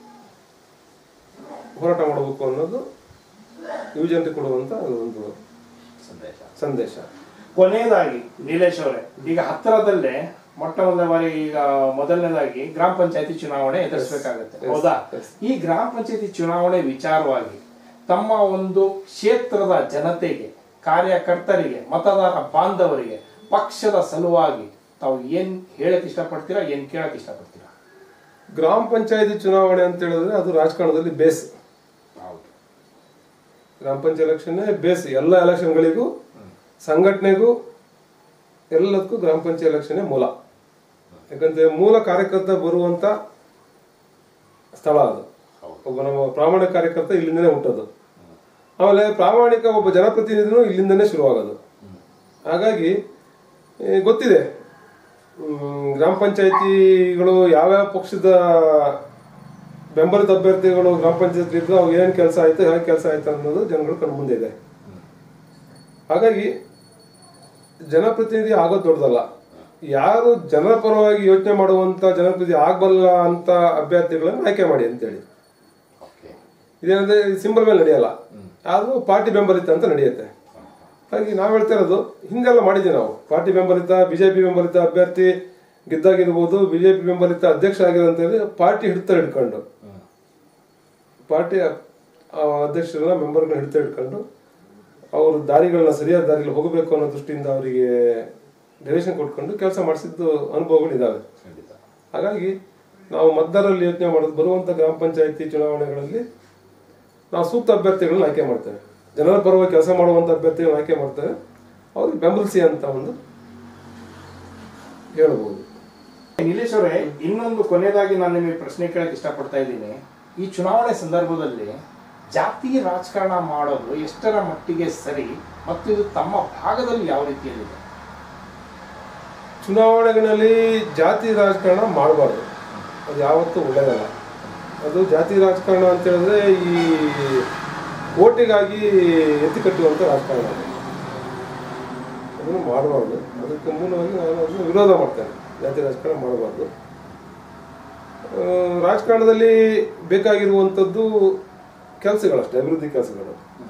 ಹೋರಾಟ ಮಾಡಬೇಕು ಅನ್ನೋದು ಯುವಜನತೆ ಕೊಡುವಂತ ಒಂದು ಸಂದೇಶ ಸಂದೇಶ ಕೊನೆಯದಾಗಿ ನೀಲೇಶ್ ಅವರೇ ಈಗ ಹತ್ತಿರದಲ್ಲೇ ಮೊಟ್ಟ ಮೊದಲ ಬಾರಿ ಈಗ ಮೊದಲನೇದಾಗಿ ಗ್ರಾಮ ಪಂಚಾಯತಿ ಚುನಾವಣೆ ಎದುರಿಸಬೇಕಾಗತ್ತೆ Yes. ಹೌದಾ Yes. ಈ ಗ್ರಾಮ ಪಂಚಾಯತಿ ಚುನಾವಣೆ ವಿಚಾರವಾಗಿ ತಮ್ಮ ಒಂದು ಕ್ಷೇತ್ರದ ಜನತೆಗೆ ಕಾರ್ಯಕರ್ತರಿಗೆ ಮತದಾರ ಬಾಂಧವರಿಗೆ ಪಕ್ಷದ ಸಲುವಾಗಿ ತಾವು ಏನ್ ಹೇಳಕ್ ಇಷ್ಟಪಡ್ತೀರಾ ಏನ್ ಕೇಳಕ್ ಇಷ್ಟಪಡ್ತೀರಾ ಗ್ರಾಮ ಪಂಚಾಯತಿ ಚುನಾವಣೆ ಅಂತ ಹೇಳಿದ್ರೆ ಅದು ರಾಜಕಾರಣದಲ್ಲಿ ಬೇಸ್ ಹೌದು ಗ್ರಾಮ ಪಂಚಾಯತ್ ಎಲೆಕ್ಷನ್ ಬೇಸ್ ಎಲ್ಲ ಎಲೆಕ್ಷನ್ಗಳಿಗೂ ಸಂಘಟನೆಗೂ ಎಲ್ಲದಕ್ಕೂ ಗ್ರಾಮ ಪಂಚಾಯತ್ ಎಲೆಕ್ಷನ್ ಮೂಲ ಯಾಕಂದ್ರೆ ಮೂಲ ಕಾರ್ಯಕರ್ತ ಬರುವಂತ ಸ್ಥಳ ಅದು ಒಬ್ಬ ನಮ್ಮ ಪ್ರಾಮಾಣಿಕ ಕಾರ್ಯಕರ್ತ ಇಲ್ಲಿಂದನೇ ಹುಟ್ಟೋದು ಆಮೇಲೆ ಪ್ರಾಮಾಣಿಕ ಒಬ್ಬ ಜನಪ್ರತಿನಿಧಿನೂ ಇಲ್ಲಿಂದನೇ ಶುರುವಾಗೋದು ಹಾಗಾಗಿ ಏ, ಗೊತ್ತಿದೆ ಹ್ಮ್, ಗ್ರಾಮ ಪಂಚಾಯತಿಗಳು ಯಾವ್ಯಾವ ಪಕ್ಷದ ಬೆಂಬಲಿತ ಅಭ್ಯರ್ಥಿಗಳು ಗ್ರಾಮ ಪಂಚಾಯತ್ ಇದ್ದು ಅವು ಏನ್ ಕೆಲಸ ಆಯ್ತು ಹೇಗೆ ಕೆಲಸ ಆಯ್ತು ಅನ್ನೋದು ಜನಗಳು ಕಣ್ಣು ಮುಂದೆ ಇದೆ ಹಾಗಾಗಿ ಜನಪ್ರತಿನಿಧಿ ಆಗೋದು ದೊಡ್ಡದಲ್ಲ ಯಾರು ಜನರ ಪರವಾಗಿ ಯೋಚನೆ ಮಾಡುವಂತ ಜನಪ್ರತಿನಿಧಿ ಆಗಬಲ್ಲ ಅಂತ ಅಭ್ಯರ್ಥಿಗಳನ್ನು ಆಯ್ಕೆ ಮಾಡಿ ಅಂತೇಳಿ ಓಕೆ ಇದೇನಂದ್ರೆ ಸಿಂಬಲ್ ಮೇಲೆ ನಡೆಯಲ್ಲ ಆದ್ರೂ ಪಾರ್ಟಿ ಬೆಂಬಲಿತ ಅಂತ ನಡೆಯುತ್ತೆ ಹಾಗಾಗಿ ನಾವ್ ಹೇಳ್ತಾ ಇರೋದು ಹಿಂಗೆಲ್ಲ ಮಾಡಿದ್ವಿ ನಾವು ಪಾರ್ಟಿ ಬೆಂಬಲಿತ ಬಿಜೆಪಿ ಬೆಂಬಲಿತ ಅಭ್ಯರ್ಥಿ ಗೆದ್ದಾಗಿರ್ಬೋದು ಬಿಜೆಪಿ ಬೆಂಬಲಿತ ಅಧ್ಯಕ್ಷ ಆಗಿರೋ ಅಂತ ಹೇಳಿ ಪಾರ್ಟಿ ಹಿಡಿತ ಹಿಡ್ಕೊಂಡು ಪಾರ್ಟಿ ಅಧ್ಯಕ್ಷರನ್ನ ಮೆಂಬರ್ಗಳನ್ನ ಹಿಡಿತ ಹಿಡ್ಕೊಂಡು ಅವ್ರ ದಾರಿಗಳನ್ನ ಸರಿಯಾದ ದಾರಿಯಲ್ಲಿ ಹೋಗಬೇಕು ಅನ್ನೋ ದೃಷ್ಟಿಯಿಂದ ಅವರಿಗೆ ಡೈರೆಕ್ಷನ್ ಕೊಟ್ಕೊಂಡು ಕೆಲಸ ಮಾಡಿಸಿದ್ದು ಅನುಭವಗಳು ಇದಾವೆ ಖಂಡಿತ ಹಾಗಾಗಿ ನಾವು ಮತದಾರರಲ್ಲಿ ಯೋಚನೆ ಮಾಡೋದು ಬರುವಂತ ಗ್ರಾಮ ಪಂಚಾಯತಿ ಚುನಾವಣೆಗಳಲ್ಲಿ ನಾವು ಸೂಕ್ತ ಅಭ್ಯರ್ಥಿಗಳನ್ನ ಆಯ್ಕೆ ಮಾಡ್ತೇವೆ ಜನರ ಪರವಾಗಿ ಕೆಲಸ ಮಾಡುವಂತ ಅಭ್ಯರ್ಥಿಗಳನ್ನ ಆಯ್ಕೆ ಮಾಡ್ತೇವೆ ಅವ್ರಿಗೆ ಬೆಂಬಲಿಸಿ ಅಂತ ಒಂದು ಹೇಳ್ಬೋದು ನಿಲೇಶ್ ಅವರೇ ಇನ್ನೊಂದು ಕೊನೆಯದಾಗಿ ನಾನು ನಿಮಗೆ ಪ್ರಶ್ನೆ ಕೇಳಕ್ ಇಷ್ಟಪಡ್ತಾ ಇದ್ದೀನಿ ಈ ಚುನಾವಣೆ ಸಂದರ್ಭದಲ್ಲಿ ಜಾತಿ ರಾಜಕಾರಣ ಮಾಡೋದು ಎಷ್ಟರ ಮಟ್ಟಿಗೆ ಸರಿ ಮತ್ತು ಇದು ತಮ್ಮ ಭಾಗದಲ್ಲಿ ಯಾವ ರೀತಿಯಲ್ಲಿದೆ ಚುನಾವಣೆಗಳಲ್ಲಿ ಜಾತಿ ರಾಜಕಾರಣ ಮಾಡಬಾರ್ದು ಅದು ಯಾವತ್ತೂ ಒಳ್ಳೆಯದಲ್ಲ ಅದು ಜಾತಿ ರಾಜಕಾರಣ ಅಂತ ಹೇಳಿದ್ರೆ ಈ ಓಟಿಗಾಗಿ ಎತ್ತಿ ಕಟ್ಟುವಂಥ ರಾಜಕಾರಣ ಅದು. ಅದನ್ನು ಮಾಡಬಾರ್ದು ಅದಕ್ಕೆ ಮೂಲವಾಗಿ ನಾನು ಅದನ್ನು ವಿರೋಧ ಮಾಡ್ತೇನೆ ಜಾತಿ ರಾಜಕಾರಣ ಮಾಡಬಾರ್ದು ಆ, ರಾಜಕಾರಣದಲ್ಲಿ ಬೇಕಾಗಿರುವಂಥದ್ದು ಕೆಲಸಗಳಷ್ಟೇ ಅಭಿವೃದ್ಧಿ ಕೆಲಸಗಳು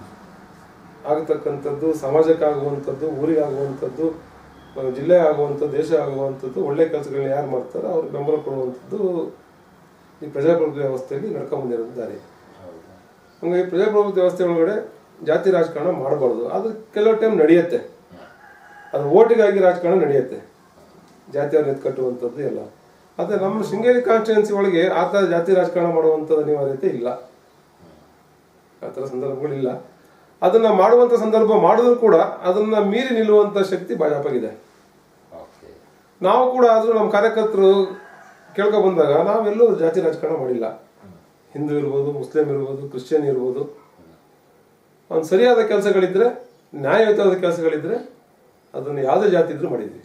ಆಗತಕ್ಕಂಥದ್ದು ಸಮಾಜಕ್ಕೆ ಆಗುವಂಥದ್ದು ಊರಿಗೆ ಆಗುವಂಥದ್ದು ಆ, ಜಿಲ್ಲೆ ಆಗುವಂಥದ್ದು ದೇಶ ಆಗುವಂಥದ್ದು ಒಳ್ಳೆ ಕೆಲಸಗಳನ್ನ ಯಾರು ಮಾಡ್ತಾರೋ ಅವ್ರಿಗೆ ಬೆಂಬಲ ಕೊಡುವಂಥದ್ದು ಈ ಪ್ರಜಾಪ್ರಭುತ್ವ ವ್ಯವಸ್ಥೆಯಲ್ಲಿ ನಡ್ಕೊಂಡ್ ಬಂದಿರೋದು ದಾರಿ ಹಂಗಾಗಿ ಪ್ರಜಾಪ್ರಭುತ್ವ ವ್ಯವಸ್ಥೆ ಒಳಗಡೆ ಜಾತಿ ರಾಜಕಾರಣ ಮಾಡಬಾರ್ದು ಅದು ಕೆಲವು ಟೈಮ್ ನಡೆಯುತ್ತೆ ಅದು ಓಟಿಗಾಗಿ ರಾಜಕಾರಣ ನಡೆಯುತ್ತೆ ಜಾತಿಯವ್ರನ್ನ ಎತ್ಕಟ್ಟುವಂಥದ್ದು ಎಲ್ಲ ಆದರೆ ನಮ್ಮ ಶೃಂಗೇರಿ ಕಾನ್ಸ್ಟಿಟ್ಯೂನ್ಸಿ ಒಳಗೆ ಆ ಥರ ಜಾತಿ ರಾಜಕಾರಣ ಮಾಡುವಂಥದ್ದು ಅನಿವಾರ್ಯತೆ ಇಲ್ಲ ಆ ಥರ ಸಂದರ್ಭಗಳಿಲ್ಲ ಅದನ್ನ ಮಾಡುವಂಥ ಸಂದರ್ಭ ಮಾಡಿದ್ರು ಕೂಡ ಅದನ್ನ ಮೀರಿ ನಿಲ್ಲುವಂಥ ಶಕ್ತಿ ಭಾಜಪಗಿದೆ ಓಕೆ ನಾವು ಕೂಡ ಆದ್ರೂ ನಮ್ಮ ಕಾರ್ಯಕರ್ತರು ಕೇಳ್ಕೊ ಬಂದಾಗ ನಾವೆಲ್ಲೂ ಜಾತಿ ರಾಜಕಾರಣ ಮಾಡಿಲ್ಲ ಹಿಂದೂ ಇರ್ಬೋದು ಮುಸ್ಲಿಂ ಇರ್ಬೋದು ಕ್ರಿಶ್ಚಿಯನ್ ಇರ್ಬೋದು ಒಂದು ಸರಿಯಾದ ಕೆಲಸಗಳಿದ್ರೆ ನ್ಯಾಯಯುತವಾದ ಕೆಲಸಗಳಿದ್ರೆ ಅದನ್ನು ಯಾವುದೇ ಜಾತಿ ಇದ್ರೂ ಮಾಡಿದ್ವಿ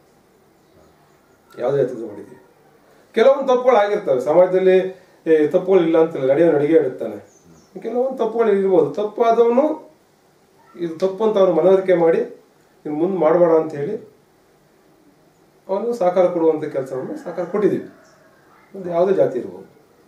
ಯಾವುದೇ ಜಾತಿ ಇದ್ರೂ ಮಾಡಿದ್ವಿ ಕೆಲವೊಂದು ತಪ್ಪುಗಳು ಆಗಿರ್ತವೆ ಸಮಾಜದಲ್ಲಿ ಏ, ತಪ್ಪುಗಳು ಇಲ್ಲ ಅಂತಿಲ್ಲ ನಡೆಯೋ ನಡಿಗೆ ಇಡುತ್ತಾನೆ ಕೆಲವೊಂದು ತಪ್ಪುಗಳು ಇರ್ಬೋದು ತಪ್ಪಾದವನು ಇದು ತಪ್ಪು ಅಂತ ಅವನು ಮನವರಿಕೆ ಮಾಡಿ ಇನ್ನು ಮುಂದೆ ಮಾಡಬೇಡ ಅಂತ ಹೇಳಿ ಅವನು ಸಹಕಾರ ಕೊಡುವಂಥ ಕೆಲಸವನ್ನು ಸಹಕಾರ ಕೊಟ್ಟಿದ್ದೀವಿ ಅದು ಯಾವುದೇ ಜಾತಿ ಇರ್ಬೋದು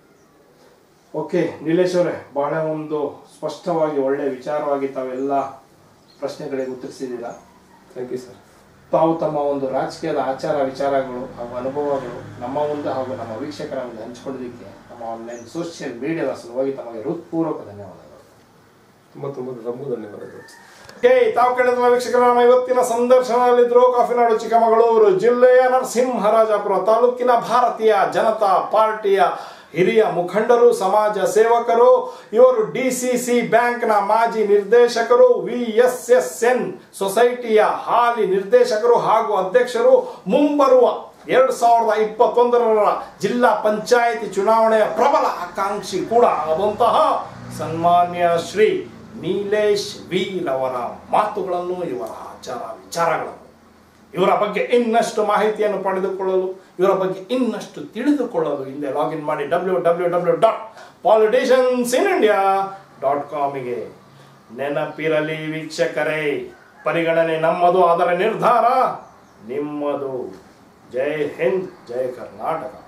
ಓಕೆ ನೀಲೇಶ್ ಅವರೇ ಬಹಳ ಒಂದು ಸ್ಪಷ್ಟವಾಗಿ ಒಳ್ಳೆ ವಿಚಾರವಾಗಿ ತಾವೆಲ್ಲ ಪ್ರಶ್ನೆಗಳಿಗೆ ಉತ್ತರಿಸಿದ್ದೀರಾ ಥ್ಯಾಂಕ್ ಯು ಸರ್ ತಾವು ತಮ್ಮ ಒಂದು ರಾಜಕೀಯದ ಆಚಾರ ವಿಚಾರಗಳು ಹಾಗೂ ಅನುಭವಗಳು ನಮ್ಮ ಮುಂದೆ ಹಾಗೂ ನಮ್ಮ ವೀಕ್ಷಕರ ಮುಂದೆ ಹಂಚಿಕೊಳ್ಳೋದಕ್ಕೆ ನಮ್ಮ ಆನ್ಲೈನ್ ಸೋಷಿಯಲ್ ಮೀಡಿಯಾದ ಸಲುವಾಗಿ ತಮಗೆ ಹೃತ್ಪೂರ್ವಕ ಧನ್ಯವಾದಗಳು ತುಂಬ ತುಂಬ ತಮಗೂ ಧನ್ಯವಾದಗಳು ಹೇ ತಾವು ಕೇಳಿದ ವೀಕ್ಷಕರ ನಮ್ಮ ಇವತ್ತಿನ ಸಂದರ್ಶನದಲ್ಲಿದ್ರು ಕಾಫಿನಾಡು ಚಿಕ್ಕಮಗಳೂರು ಜಿಲ್ಲೆಯ ನರಸಿಂಹರಾಜಪುರ ತಾಲೂಕಿನ ಭಾರತೀಯ ಜನತಾ ಪಾರ್ಟಿಯ ಹಿರಿಯ ಮುಖಂಡರು ಸಮಾಜ ಸೇವಕರು ಇವರು ಡಿಸಿಸಿ ಬ್ಯಾಂಕ್ನ ಮಾಜಿ ನಿರ್ದೇಶಕರು ವಿ ಎಸ್ ಎಸ್ ಎನ್ ಸೊಸೈಟಿಯ ಹಾಲಿ ನಿರ್ದೇಶಕರು ಹಾಗೂ ಅಧ್ಯಕ್ಷರು ಮುಂಬರುವ ಎರಡ್ ಸಾವಿರದ ಇಪ್ಪತ್ತೊಂದರ ಜಿಲ್ಲಾ ಪಂಚಾಯಿತಿ ಚುನಾವಣೆಯ ಪ್ರಬಲ ಆಕಾಂಕ್ಷಿ ಕೂಡ ಆದಂತಹ ಸನ್ಮಾನ್ಯ ಶ್ರೀ ನೀಲೇಶ್ ವೀರ್ ಅವರ ಮಾತುಗಳನ್ನು ಇವರ ಆಚಾರ ವಿಚಾರಗಳನ್ನು ಇವರ ಬಗ್ಗೆ ಇನ್ನಷ್ಟು ಮಾಹಿತಿಯನ್ನು ಪಡೆದುಕೊಳ್ಳಲು ಇವರ ಬಗ್ಗೆ ಇನ್ನಷ್ಟು ತಿಳಿದುಕೊಳ್ಳಲು ಹಿಂದೆ ಲಾಗಿನ್ ಮಾಡಿ W W W dot politicians in India dot ಕಾಮಿಗೆ ನೆನಪಿರಲಿ ವೀಕ್ಷಕರೇ ಪರಿಗಣನೆ ನಮ್ಮದು ಅದರ ನಿರ್ಧಾರ ನಿಮ್ಮದು ಜೈ ಹಿಂದ್ ಜೈ ಕರ್ನಾಟಕ